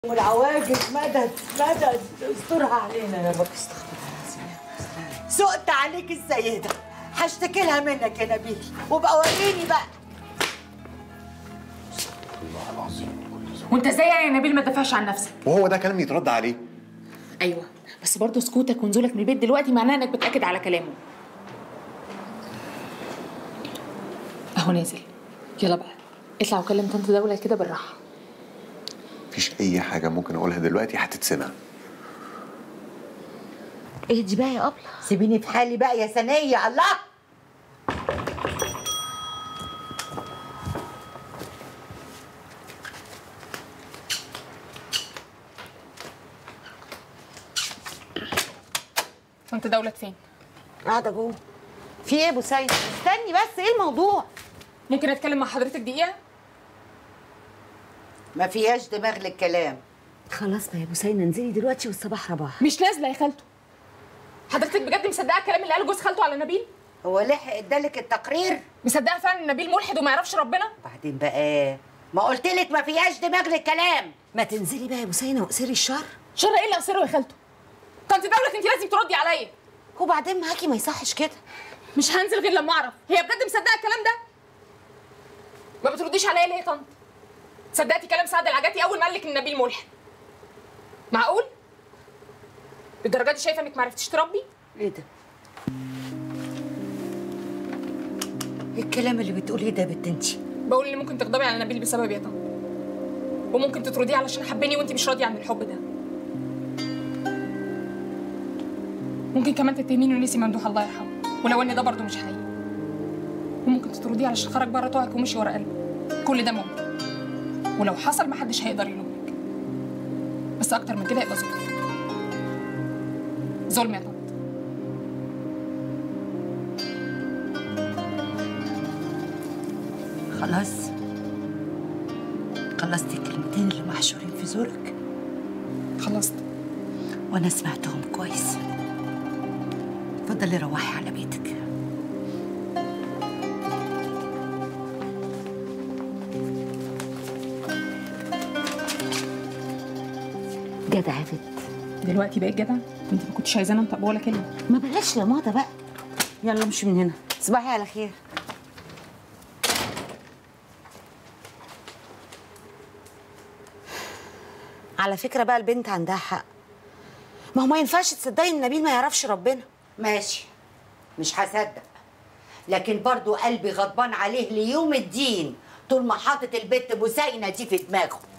والعواجز مدد مدد استرها علينا يا رب استغفر الله العظيم سقت عليك السيدة هشتكي لها منك يا نبيل وبقى وريني بقى الله العظيم وانت ازاي يعني يا نبيل ما تدافعش عن نفسك وهو ده كلام يترد عليه ايوه بس برضه سكوتك ونزولك من البيت دلوقتي معناه انك بتاكد على كلامه اهو نازل يلا بقى اطلع وكلم طنط دوله كده بالراحه مفيش اي حاجه ممكن اقولها دلوقتي هتتسمع اهدي بقى يا أبلة سيبيني في حالي بقى يا سنية الله طنط دوله فين قاعدة جوه في ايه يا ابو سيد استني بس ايه الموضوع ممكن اتكلم مع حضرتك دقيقه ما فيهاش دماغ للكلام خلاص بقى يا بوسينة انزلي دلوقتي والصباح رباح مش نازله يا خالته حضرتك بجد مصدقه الكلام اللي قاله جوز خالته على نبيل هو لحق ادالك التقرير مصدقه فعلا ان نبيل ملحد وما يعرفش ربنا بعدين بقى ما قلت لك ما فيهاش دماغ للكلام ما تنزلي بقى يا بوسينة واقصري الشر شر ايه اللي اقصره يا خالته طنط دوله انت لازم تردي عليا وبعدين معاكي ما يصحش كده مش هنزل غير لما اعرف هي بجد مصدقه الكلام ده ما بترديش عليا ليه يا طنط صدقتي كلام سعد العجاتي اول ما قال لك ان نبيل ملحد معقول للدرجه دي شايفه انك ما عرفتيش تربي ايه ده ايه الكلام اللي بتقوليه ده يا بنت انتي بقول ان ممكن تغضبي على نبيل بسبب يا طنط وممكن تطرديه علشان حبني وانت مش راضيه عن الحب ده ممكن كمان تتهميني ونسي ممدوح الله يرحمه ولو ان ده برضه مش حقيقي وممكن تطرديه علشان خرج بره طوعك ومشي ورا قلبه كل ده ممكن ولو حصل محدش هيقدر يلومك بس اكتر من كده يبقى ظلم ظلم يا طنط خلاص خلصتي الكلمتين اللي محشورين في زورك خلصت وانا سمعتهم كويس اتفضلي روحي على بيتك جدع يا بت دلوقتي بقيت جدع انت ما كنتش عايزاني انطق ولا كلمه ما بلاش لماضة بقى يلا امشي من هنا صباحي على خير على فكرة بقى البنت عندها حق ما هو ما ينفعش تصدقي ان نبيل ما يعرفش ربنا ماشي مش هصدق لكن برضو قلبي غضبان عليه ليوم الدين طول ما حاطط البت بوسينة دي في دماغه